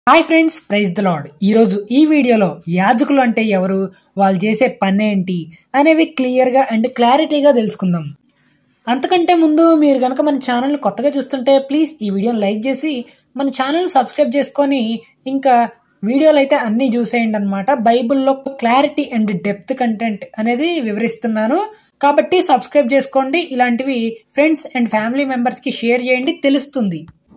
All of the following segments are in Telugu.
hi friends praise the Lord ఈరోజు ఈ వీడియోలో యాజకులు అంటే ఎవరు వాళ్ళు చేసే పని ఏంటి అనేవి క్లియర్గా అండ్ క్లారిటీగా తెలుసుకుందాం అంతకంటే ముందు మీరు కనుక మన ఛానల్ కొత్తగా చూస్తుంటే ప్లీజ్ ఈ వీడియోని లైక్ చేసి మన ఛానల్ సబ్స్క్రైబ్ చేసుకొని ఇంకా వీడియోలు అయితే అన్నీ చూసేయండి అనమాట బైబిల్లో క్లారిటీ అండ్ డెప్త్ కంటెంట్ అనేది వివరిస్తున్నాను కాబట్టి సబ్స్క్రైబ్ చేసుకోండి ఇలాంటివి ఫ్రెండ్స్ అండ్ ఫ్యామిలీ మెంబర్స్కి షేర్ చేయండి తెలుస్తుంది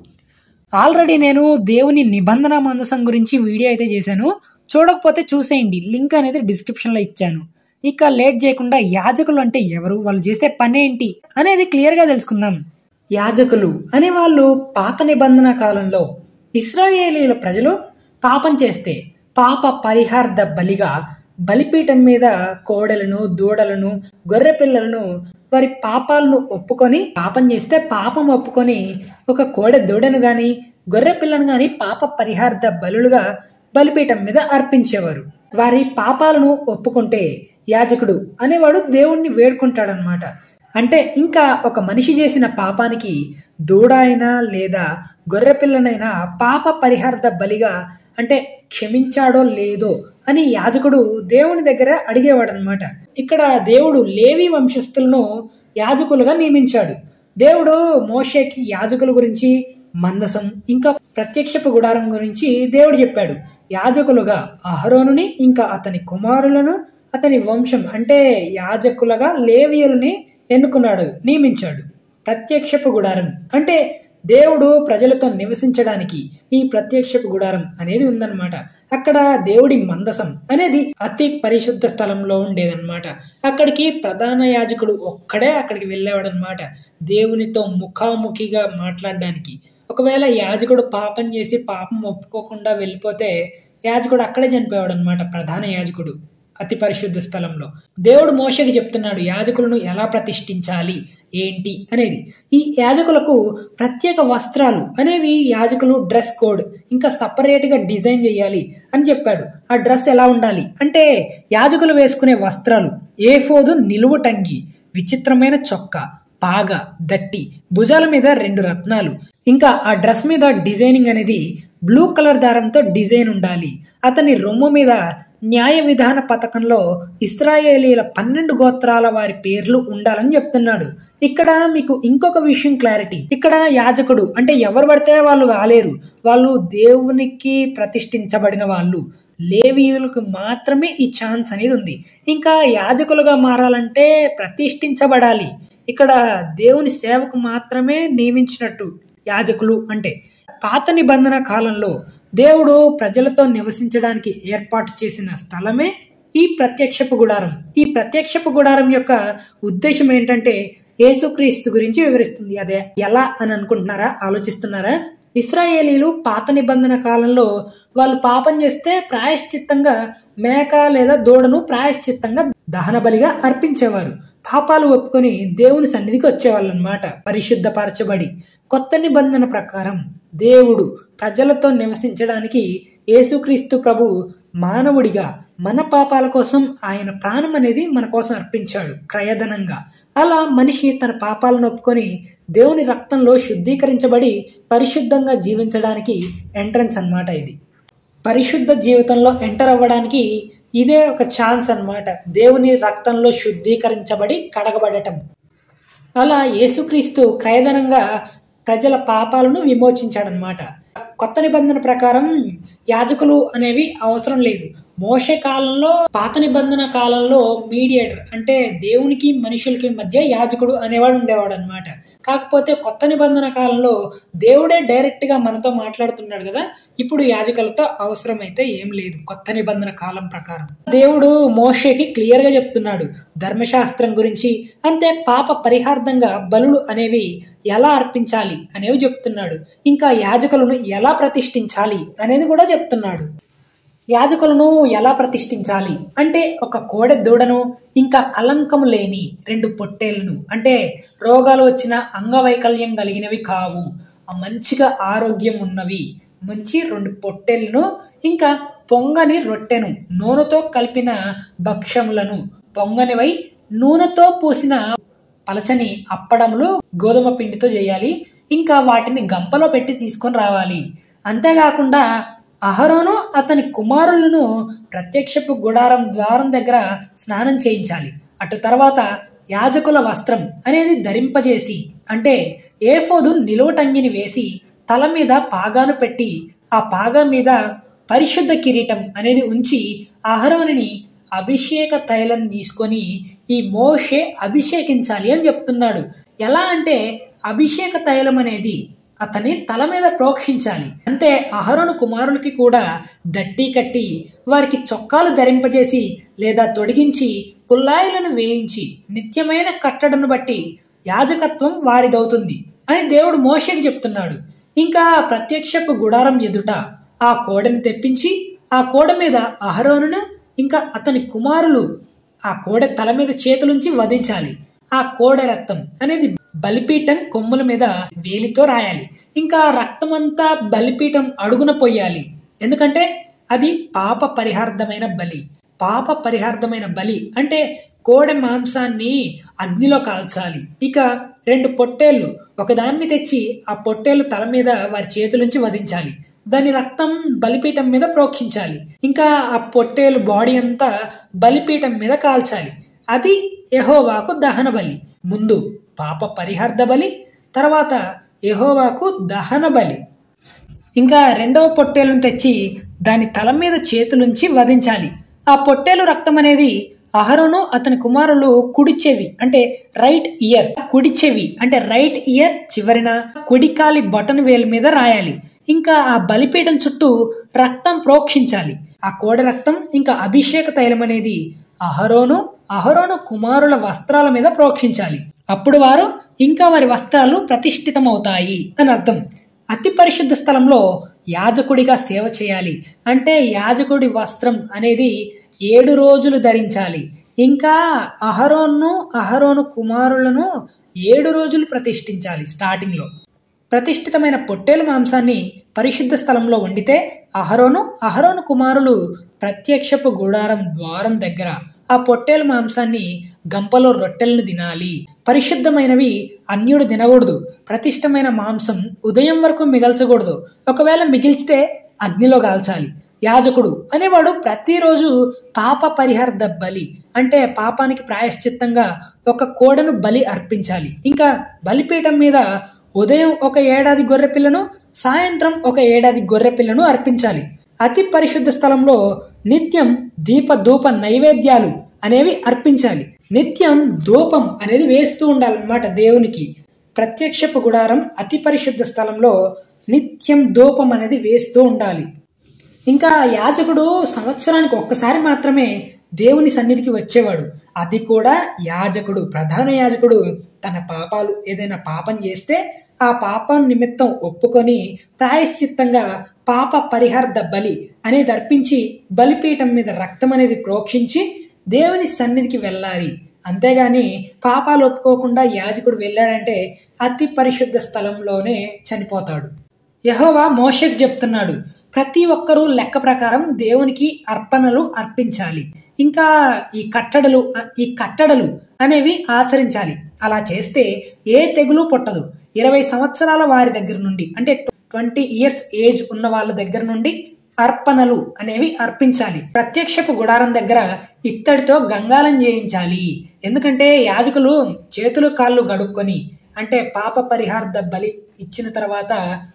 ఆల్రెడీ నేను దేవుని నిబంధన మందసం గురించి వీడియో అయితే చేశాను చూడకపోతే చూసేయండి లింక్ అనేది డిస్క్రిప్షన్లో ఇచ్చాను ఇక లేట్ చేయకుండా యాజకులు అంటే ఎవరు వాళ్ళు చేసే పని ఏంటి అనేది క్లియర్గా తెలుసుకుందాం యాజకులు అనే వాళ్ళు పాత నిబంధన కాలంలో ఇస్రాయేలీల ప్రజలు పాపం చేస్తే పాప పరిహార్థ బలిగా బలిపీఠం మీద కోడలను దూడలను గొర్రె పిల్లలను వారి పాపాలను ఒప్పుకొని పాపం చేస్తే పాపం ఒప్పుకొని ఒక కోడె దూడను గాని గొర్రె పిల్లను గాని పాప పరిహార్థ బలులుగా బలిపీఠం మీద అర్పించేవారు వారి పాపాలను ఒప్పుకుంటే యాజకుడు అనేవాడు దేవుణ్ణి వేడుకుంటాడనమాట అంటే ఇంకా ఒక మనిషి చేసిన పాపానికి దూడ అయినా లేదా గొర్రె పిల్లనైనా పాప పరిహార్థ బలిగా అంటే క్షమించాడో లేదో అని యాజకుడు దేవుని దగ్గర అడిగేవాడు అనమాట ఇక్కడ దేవుడు లేవి వంశస్థులను యాజకులుగా నియమించాడు దేవుడు మోషేకి యాజకుల గురించి మందసం ఇంకా ప్రత్యక్షపు గుడారం గురించి దేవుడు చెప్పాడు యాజకులుగా అహరోనుని ఇంకా అతని కుమారులను అతని వంశం అంటే యాజకులుగా లేవియులని ఎన్నుకున్నాడు నియమించాడు ప్రత్యక్షపు గుడారం అంటే దేవుడు ప్రజలతో నివసించడానికి ఈ ప్రత్యక్షపు గుడారం అనేది ఉందన్నమాట అక్కడ దేవుడి మందసం అనేది అతి పరిశుద్ధ స్థలంలో ఉండేదన్నమాట అక్కడికి ప్రధాన యాజకుడు ఒక్కడే అక్కడికి వెళ్ళేవాడు అనమాట దేవునితో ముఖాముఖిగా మాట్లాడడానికి ఒకవేళ యాజకుడు పాపం చేసి పాపం ఒప్పుకోకుండా వెళ్ళిపోతే యాజకుడు అక్కడే చనిపోయాడు అనమాట ప్రధాన యాజకుడు అతి పరిశుద్ధ స్థలంలో దేవుడు మోషకి చెప్తున్నాడు యాజకులను ఎలా ప్రతిష్ఠించాలి ఏంటి అనేది ఈ యాజకులకు ప్రత్యేక వస్త్రాలు అనేవి యాజకులు డ్రెస్ కోడ్ ఇంకా సపరేట్గా డిజైన్ చేయాలి అని చెప్పాడు ఆ డ్రెస్ ఎలా ఉండాలి అంటే యాజకులు వేసుకునే వస్త్రాలు ఏఫోదు నిలువు టంగి విచిత్రమైన చొక్కా పాగ దట్టి భుజాల మీద రెండు రత్నాలు ఇంకా ఆ డ్రెస్ మీద డిజైనింగ్ అనేది బ్లూ కలర్ దారంతో డిజైన్ ఉండాలి అతని రొమ్ము మీద న్యాయ విధాన పథకంలో ఇస్రాయేలీల పన్నెండు గోత్రాల వారి పేర్లు ఉండాలని చెప్తున్నాడు ఇక్కడ మీకు ఇంకొక విషయం క్లారిటీ ఇక్కడ యాజకుడు అంటే ఎవరు పడితే వాళ్ళు కాలేరు వాళ్ళు దేవునికి ప్రతిష్ఠించబడిన వాళ్ళు లేవీయులకు మాత్రమే ఈ ఛాన్స్ అనేది ఉంది ఇంకా యాజకులుగా మారాలంటే ప్రతిష్ఠించబడాలి ఇక్కడ దేవుని సేవకు మాత్రమే నియమించినట్టు యాజకులు అంటే పాత నిబంధన కాలంలో దేవుడు ప్రజలతో నివసించడానికి ఏర్పాటు చేసిన స్థలమే ఈ ప్రత్యక్షపు గుడారం ఈ ప్రత్యక్షపు గుడారం యొక్క ఉద్దేశం ఏంటంటే యేసుక్రీస్తు గురించి వివరిస్తుంది అదే ఎలా అని అనుకుంటున్నారా ఆలోచిస్తున్నారా ఇస్రాయేలీలు పాత నిబంధన కాలంలో వాళ్ళు పాపం చేస్తే ప్రాయశ్చిత్తంగా మేక లేదా దూడను ప్రాయశ్చిత్తంగా దహన బలిగా అర్పించేవారు పాపాలు ఒప్పుకొని దేవుని సన్నిధికి వచ్చేవాళ్ళు అనమాట పరిశుద్ధపరచబడి కొత్త నిబంధన ప్రకారం దేవుడు ప్రజలతో నివసించడానికి యేసుక్రీస్తు ప్రభు మానవుడిగా మన పాపాల కోసం ఆయన ప్రాణం అనేది మన కోసం అర్పించాడు క్రయధనంగా అలా మనిషి తన పాపాలను ఒప్పుకొని దేవుని రక్తంలో శుద్ధీకరించబడి పరిశుద్ధంగా జీవించడానికి ఎంట్రన్స్ అన్నమాట ఇది పరిశుద్ధ జీవితంలో ఎంటర్ అవ్వడానికి ఇదే ఒక ఛాన్స్ అన్నమాట దేవుని రక్తంలో శుద్ధీకరించబడి కడగబడటం అలా యేసుక్రీస్తు క్రయధనంగా ప్రజల పాపాలను విమోచించాడనమాట కొత్త నిబంధన ప్రకారం యాజకులు అనేవి అవసరం లేదు మోసే కాలంలో పాత నిబంధన కాలంలో మీడియేటర్ అంటే దేవునికి మనుషులకి మధ్య యాజకుడు అనేవాడు ఉండేవాడు అనమాట కాకపోతే కొత్త నిబంధన కాలంలో దేవుడే డైరెక్ట్ గా మనతో మాట్లాడుతున్నాడు కదా ఇప్పుడు యాజకులతో అవసరం అయితే ఏం లేదు కొత్త నిబంధన కాలం ప్రకారం దేవుడు మోషేకి క్లియర్ గా చెప్తున్నాడు ధర్మశాస్త్రం గురించి అంతే పాప పరిహార్థంగా బలులు అనేవి ఎలా అర్పించాలి అనేవి చెప్తున్నాడు ఇంకా యాజకులను ఎలా ప్రతిష్ఠించాలి అనేది కూడా చెప్తున్నాడు యాజకులను ఎలా ప్రతిష్ఠించాలి అంటే ఒక కోడె దూడను ఇంకా కలంకం లేని రెండు పొట్టేలను అంటే రోగాలు వచ్చిన అంగవైకల్యం కలిగినవి కావు ఆ మంచిగా ఆరోగ్యం ఉన్నవి మంచి రెండు పొట్టేలను ఇంకా పొంగని రొట్టెను నూనెతో కలిపిన భక్ష్యములను పొంగనివై నూనెతో పూసిన పలచని అప్పడములు గోధుమ పిండితో చేయాలి ఇంకా వాటిని గంపలో పెట్టి తీసుకొని రావాలి అంతేకాకుండా అహరోను అతని కుమారులను ప్రత్యక్షపు గుడారం ద్వారం దగ్గర స్నానం చేయించాలి అటు తర్వాత యాజకుల వస్త్రం అనేది ధరింపజేసి అంటే ఏఫోదు నిలువటంగిని వేసి తల మీద పాగాను పెట్టి ఆ పాగా మీద పరిశుద్ధ కిరీటం అనేది ఉంచి అహరోనిని అభిషేక తైలం తీసుకొని ఈ మోషే అభిషేకించాలి అని చెప్తున్నాడు ఎలా అంటే అభిషేక తైలం అనేది అతని తల మీద ప్రోక్షించాలి అంతే అహరోను కుమారులకి కూడా దట్టి కట్టి వారికి చొక్కాలు ధరింపజేసి లేదా తొడిగించి కుల్లాయిలను వేయించి నిత్యమైన కట్టడను బట్టి యాజకత్వం వారిదవుతుంది అని దేవుడు మోషకి చెప్తున్నాడు ఇంకా ప్రత్యక్షపు గుడారం ఎదుట ఆ కోడని తెప్పించి ఆ కోడ మీద అహరోనును ఇంకా అతని కుమారులు ఆ కోడె తల మీద చేతులుంచి వధించాలి ఆ కోడె రక్తం అనేది బలిపీఠం కొమ్ముల మీద వేలితో రాయాలి ఇంకా రక్తం అంతా బలిపీఠం అడుగున పోయాలి ఎందుకంటే అది పాప పరిహార్థమైన బలి పాప పరిహార్థమైన బలి అంటే కోడె మాంసాన్ని అగ్నిలో కాల్చాలి ఇక రెండు పొట్టేళ్ళు ఒకదాన్ని తెచ్చి ఆ పొట్టేళ్ళు తల మీద వారి చేతులుంచి వధించాలి దాని రక్తం బలిపీఠం మీద ప్రోక్షించాలి ఇంకా ఆ పొట్టేలు బాడీ అంతా బలిపీఠం మీద కాల్చాలి అది యహోవాకు దహన బలి ముందు పాప పరిహార్థ బలి తర్వాత యహోవాకు దహన బలి ఇంకా రెండవ పొట్టేలును తెచ్చి దాని తల మీద చేతులుంచి వధించాలి ఆ పొట్టేలు రక్తం అనేది అహరోను అతని కుమారులు కుడి చెవి అంటే రైట్ ఇయర్ కుడి చెవి అంటే రైట్ ఇయర్ చివరిన కుడికాలి బటన్ వేలు మీద రాయాలి ఇంకా ఆ బలిపీఠం చుట్టూ రక్తం ప్రోక్షించాలి ఆ కోడ రక్తం ఇంకా అభిషేక తైలం అనేది అహరోను అహరోను కుమారుల వస్త్రాల మీద ప్రోక్షించాలి అప్పుడు వారు ఇంకా వారి వస్త్రాలు ప్రతిష్ఠితమవుతాయి అని అర్థం అతి పరిశుద్ధ స్థలంలో యాజకుడిగా సేవ చేయాలి అంటే యాజకుడి వస్త్రం అనేది ఏడు రోజులు ధరించాలి ఇంకా అహరోన్ను అహరోను కుమారులను ఏడు రోజులు ప్రతిష్ఠించాలి స్టార్టింగ్లో ప్రతిష్ఠితమైన పొట్టేలు మాంసాన్ని పరిశుద్ధ స్థలంలో వండితే అహరోను అహరోను కుమారులు ప్రత్యక్షపు గుడారం ద్వారం దగ్గర ఆ పొట్టేలు మాంసాన్ని గంపలో రొట్టెలను తినాలి పరిశుద్ధమైనవి అన్యుడు తినకూడదు ప్రతిష్టమైన మాంసం ఉదయం వరకు మిగల్చకూడదు ఒకవేళ మిగిల్చితే అగ్నిలో కాల్చాలి యాజకుడు అనేవాడు ప్రతిరోజు పాప పరిహార్థ బలి అంటే పాపానికి ప్రాయశ్చిత్తంగా ఒక కోడను బలి అర్పించాలి ఇంకా బలిపీఠం మీద ఉదయం ఒక ఏడాది గొర్రె పిల్లను సాయంత్రం ఒక ఏడాది గొర్రె పిల్లను అర్పించాలి అతి పరిశుద్ధ స్థలంలో నిత్యం దీప ధూప నైవేద్యాలు అనేవి అర్పించాలి నిత్యం ధూపం అనేది వేస్తూ ఉండాలన్నమాట దేవునికి ప్రత్యక్షపు గుడారం అతి పరిశుద్ధ స్థలంలో నిత్యం ధూపం అనేది వేస్తూ ఉండాలి ఇంకా యాజకుడు సంవత్సరానికి ఒక్కసారి మాత్రమే దేవుని సన్నిధికి వచ్చేవాడు అది కూడా యాజకుడు ప్రధాన యాజకుడు తన పాపాలు ఏదైనా పాపం చేస్తే ఆ పాపం నిమిత్తం ఒప్పుకొని ప్రాయశ్చిత్తంగా పాప పరిహార్థ బలి అనేది అర్పించి బలిపీఠం మీద రక్తం అనేది ప్రోక్షించి దేవుని సన్నిధికి వెళ్ళాలి అంతేగాని పాపాలు ఒప్పుకోకుండా యాజకుడు వెళ్ళాడంటే అతి పరిశుద్ధ స్థలంలోనే చనిపోతాడు యహోవా మోషకు చెప్తున్నాడు ప్రతి ఒక్కరూ లెక్క ప్రకారం దేవునికి అర్పణలు అర్పించాలి ఇంకా ఈ కట్టడలు ఈ కట్టడలు అనేవి ఆచరించాలి అలా చేస్తే ఏ తెగులు పుట్టదు ఇరవై సంవత్సరాల వారి దగ్గర నుండి అంటే ట్వంటీ ఇయర్స్ ఏజ్ ఉన్న వాళ్ళ దగ్గర నుండి అర్పణలు అనేవి అర్పించాలి ప్రత్యక్షపు గుడారం దగ్గర ఇత్తడితో గంగాలం చేయించాలి ఎందుకంటే యాజకులు చేతులు కాళ్ళు గడుక్కొని అంటే పాప పరిహార్థ బలి ఇచ్చిన తర్వాత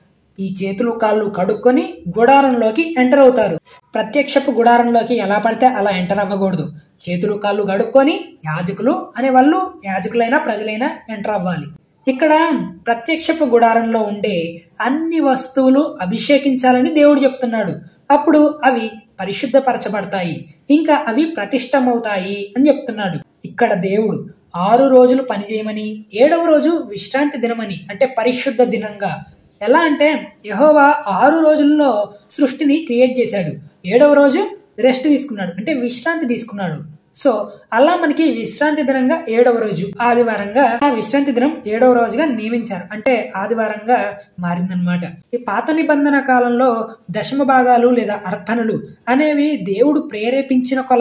ఈ చేతులు కాళ్ళు కడుక్కొని గుడారంలోకి ఎంటర్ అవుతారు ప్రత్యక్షపు గుడారంలోకి ఎలా పడితే అలా ఎంటర్ అవ్వకూడదు చేతులు కాళ్ళు గడుక్కొని యాజకులు అనే వాళ్ళు యాజకులైనా ప్రజలైనా ఎంటర్ అవ్వాలి ఇక్కడ ప్రత్యక్షపు గుడారంలో ఉండే అన్ని వస్తువులు అభిషేకించాలని దేవుడు చెప్తున్నాడు అప్పుడు అవి పరిశుద్ధపరచబడతాయి ఇంకా అవి ప్రతిష్టమవుతాయి అని చెప్తున్నాడు ఇక్కడ దేవుడు ఆరు రోజులు పనిచేయమని ఏడవ రోజు విశ్రాంతి దినమని అంటే పరిశుద్ధ దినంగా ఎలా అంటే యహోవా ఆరు రోజుల్లో సృష్టిని క్రియేట్ చేశాడు ఏడవ రోజు రెస్ట్ తీసుకున్నాడు అంటే విశ్రాంతి తీసుకున్నాడు సో అలా మనకి విశ్రాంతి దినంగా ఏడవ రోజు ఆదివారంగా ఆ విశ్రాంతి దినం ఏడవ రోజుగా నియమించారు అంటే ఆదివారంగా మారిందనమాట ఈ పాత నిబంధన కాలంలో దశమ భాగాలు లేదా అర్పణలు అనేవి దేవుడు ప్రేరేపించిన కొలది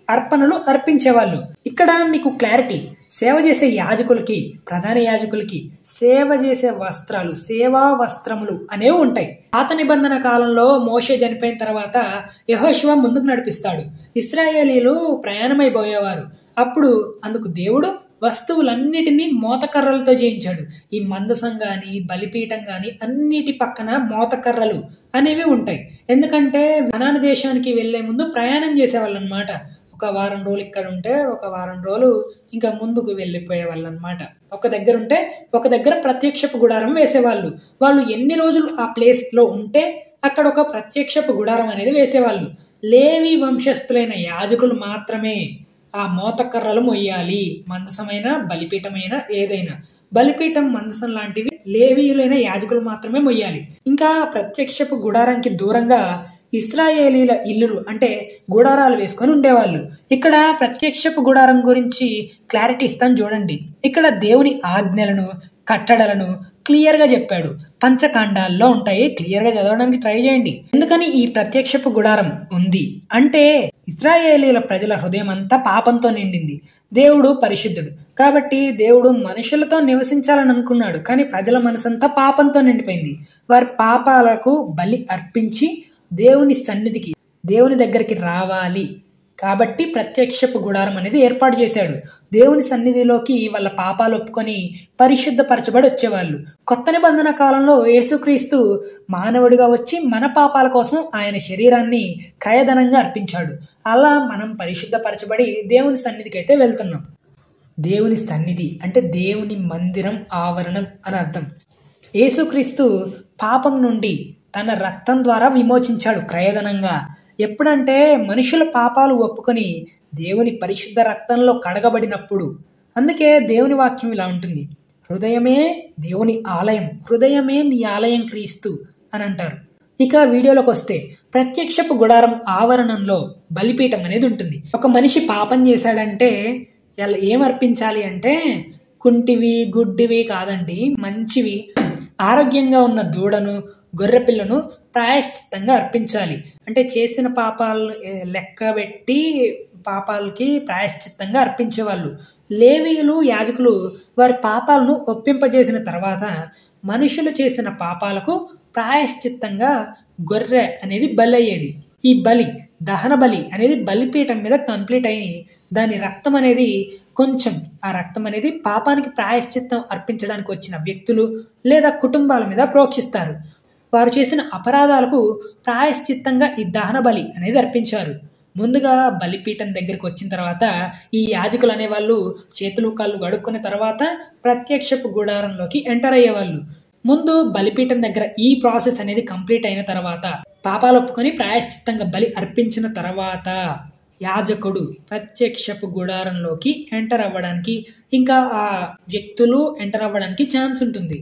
అర్పణలు అర్పించేవాళ్ళు ఇక్కడ మీకు క్లారిటీ సేవ చేసే యాజకులకి ప్రధాన యాజకులకి సేవ చేసే వస్త్రాలు సేవా వస్త్రములు అనేవి ఉంటాయి పాత నిబంధన కాలంలో మోషే చనిపోయిన తర్వాత యహోశివ ముందుకు నడిపిస్తాడు ఇస్రాయేలీలు ప్రయాణమైపోయేవారు అప్పుడు అందుకు దేవుడు వస్తువులన్నిటినీ మోతకర్రలతో చేయించాడు ఈ మందసం గాని బలిపీఠం గాని అన్నిటి పక్కన మోతకర్రలు అనేవి ఉంటాయి ఎందుకంటే వనాన దేశానికి వెళ్లే ముందు ప్రయాణం చేసేవాళ్ళు అనమాట ఒక వారం రోజులు ఇక్కడ ఉంటే ఒక వారం రోజులు ఇంకా ముందుకు వెళ్ళిపోయే వాళ్ళు అనమాట ఒక దగ్గర ఉంటే ఒక దగ్గర ప్రత్యక్షపు గుడారం వేసేవాళ్ళు వాళ్ళు ఎన్ని రోజులు ఆ ప్లేస్ లో ఉంటే అక్కడ ఒక ప్రత్యక్షపు గుడారం అనేది వేసేవాళ్ళు లేవి వంశస్థులైన యాజకులు మాత్రమే ఆ మోతకర్రలు మొయ్యాలి మందసమైన బలిపీఠమైన ఏదైనా బలిపీఠం మందసం లాంటివి లేవీయులైన యాజకులు మాత్రమే మొయ్యాలి ఇంకా ప్రత్యక్షపు గుడారానికి దూరంగా ఇస్రాయేలీల ఇల్లులు అంటే గుడారాలు వేసుకొని ఉండేవాళ్ళు ఇక్కడ ప్రత్యక్షపు గుడారం గురించి క్లారిటీ ఇస్తాను చూడండి ఇక్కడ దేవుని ఆజ్ఞలను కట్టడలను క్లియర్ గా చెప్పాడు పంచకాండాల్లో ఉంటాయి క్లియర్ గా చదవడానికి ట్రై చేయండి ఎందుకని ఈ ప్రత్యక్షపు గుడారం ఉంది అంటే ఇస్రాయేలీల ప్రజల హృదయం అంతా పాపంతో నిండింది దేవుడు పరిశుద్ధుడు కాబట్టి దేవుడు మనుషులతో నివసించాలని అనుకున్నాడు కానీ ప్రజల మనసంతా పాపంతో నిండిపోయింది వారి పాపాలకు బలి అర్పించి దేవుని సన్నిధికి దేవుని దగ్గరికి రావాలి కాబట్టి ప్రత్యక్షపు గుడారం అనేది ఏర్పాటు చేశాడు దేవుని సన్నిధిలోకి వాళ్ళ పాపాలు ఒప్పుకొని పరిశుద్ధపరచబడి వచ్చేవాళ్ళు కొత్త నిబంధన కాలంలో యేసుక్రీస్తు మానవుడిగా వచ్చి మన పాపాల కోసం ఆయన శరీరాన్ని క్రయధనంగా అర్పించాడు అలా మనం పరిశుద్ధపరచబడి దేవుని సన్నిధికి అయితే వెళ్తున్నాం దేవుని సన్నిధి అంటే దేవుని మందిరం ఆవరణం అని అర్థం యేసుక్రీస్తు పాపం నుండి తన రక్తం ద్వారా విమోచించాడు క్రయధనంగా ఎప్పుడంటే మనుషుల పాపాలు ఒప్పుకొని దేవుని పరిశుద్ధ రక్తంలో కడగబడినప్పుడు అందుకే దేవుని వాక్యం ఇలా ఉంటుంది హృదయమే దేవుని ఆలయం హృదయమే నీ ఆలయం క్రీస్తు అని అంటారు ఇక వీడియోలోకి వస్తే ప్రత్యక్షపు గుడారం ఆవరణంలో బలిపీఠం అనేది ఉంటుంది ఒక మనిషి పాపం చేశాడంటే ఎలా ఏం అర్పించాలి అంటే కుంటివి గుడ్డివి కాదండి మంచివి ఆరోగ్యంగా ఉన్న దూడను గొర్రెపిల్లను ప్రాయశ్చిత్తంగా అర్పించాలి అంటే చేసిన పాపాలను లెక్క పెట్టి పాపాలకి ప్రాయశ్చిత్తంగా అర్పించేవాళ్ళు లేవీయులు యాజకులు వారి పాపాలను ఒప్పింపజేసిన తర్వాత మనుషులు చేసిన పాపాలకు ప్రాయశ్చిత్తంగా గొర్రె అనేది బలి అయ్యేది ఈ బలి దహన బలి అనేది బలిపీఠం మీద కంప్లీట్ అయి దాని రక్తం అనేది కొంచెం ఆ రక్తం అనేది పాపానికి ప్రాయశ్చిత్తం అర్పించడానికి వచ్చిన వ్యక్తులు లేదా కుటుంబాల మీద ప్రోక్షిస్తారు వారు చేసిన అపరాధాలకు ప్రాయశ్చిత్తంగా ఈ దహన బలి అనేది అర్పించారు ముందుగా బలిపీఠం దగ్గరికి వచ్చిన తర్వాత ఈ యాజకులు అనేవాళ్ళు చేతులు కాళ్ళు గడుక్కున్న తర్వాత ప్రత్యక్షపు గుడారంలోకి ఎంటర్ అయ్యేవాళ్ళు ముందు బలిపీఠం దగ్గర ఈ ప్రాసెస్ అనేది కంప్లీట్ అయిన తర్వాత పాపాలు ఒప్పుకొని ప్రాయశ్చిత్తంగా బలి అర్పించిన తర్వాత యాజకుడు ప్రత్యక్షపు గుడారంలోకి ఎంటర్ అవ్వడానికి ఇంకా ఆ వ్యక్తులు ఎంటర్ అవ్వడానికి ఛాన్స్ ఉంటుంది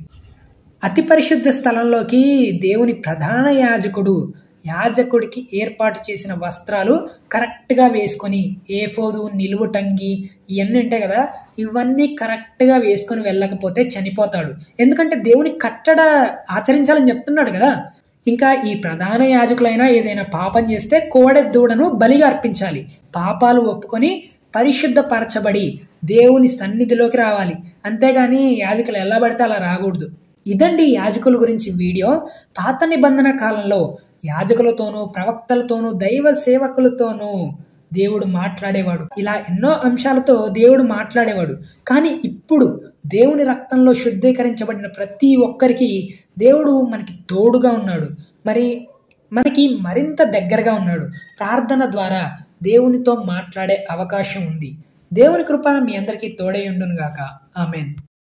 అతి పరిశుద్ధ స్థలంలోకి దేవుని ప్రధాన యాజకుడు యాజకుడికి ఏర్పాటు చేసిన వస్త్రాలు కరెక్ట్గా వేసుకొని ఏఫోదు నిలువుటంగి ఇవన్నీ ఉంటాయి కదా ఇవన్నీ కరెక్ట్గా వేసుకొని వెళ్ళకపోతే చనిపోతాడు ఎందుకంటే దేవుని కట్టడ ఆచరించాలని చెప్తున్నాడు కదా ఇంకా ఈ ప్రధాన యాజకులైనా ఏదైనా పాపం చేస్తే కోడె దూడను బలిగా అర్పించాలి పాపాలు ఒప్పుకొని పరిశుద్ధపరచబడి దేవుని సన్నిధిలోకి రావాలి అంతేగాని యాజకులు ఎలా పడితే అలా రాకూడదు ఇదండి యాజకుల గురించి వీడియో పాత నిబంధన కాలంలో యాజకులతోనూ ప్రవక్తలతోనూ దైవ సేవకులతోనూ దేవుడు మాట్లాడేవాడు ఇలా ఎన్నో అంశాలతో దేవుడు మాట్లాడేవాడు కానీ ఇప్పుడు దేవుని రక్తంలో శుద్ధీకరించబడిన ప్రతి ఒక్కరికి దేవుడు మనకి తోడుగా ఉన్నాడు మరి మనకి మరింత దగ్గరగా ఉన్నాడు ప్రార్థన ద్వారా దేవునితో మాట్లాడే అవకాశం ఉంది దేవుని కృప మీ అందరికీ తోడై ఉండును గాక ఆమెన్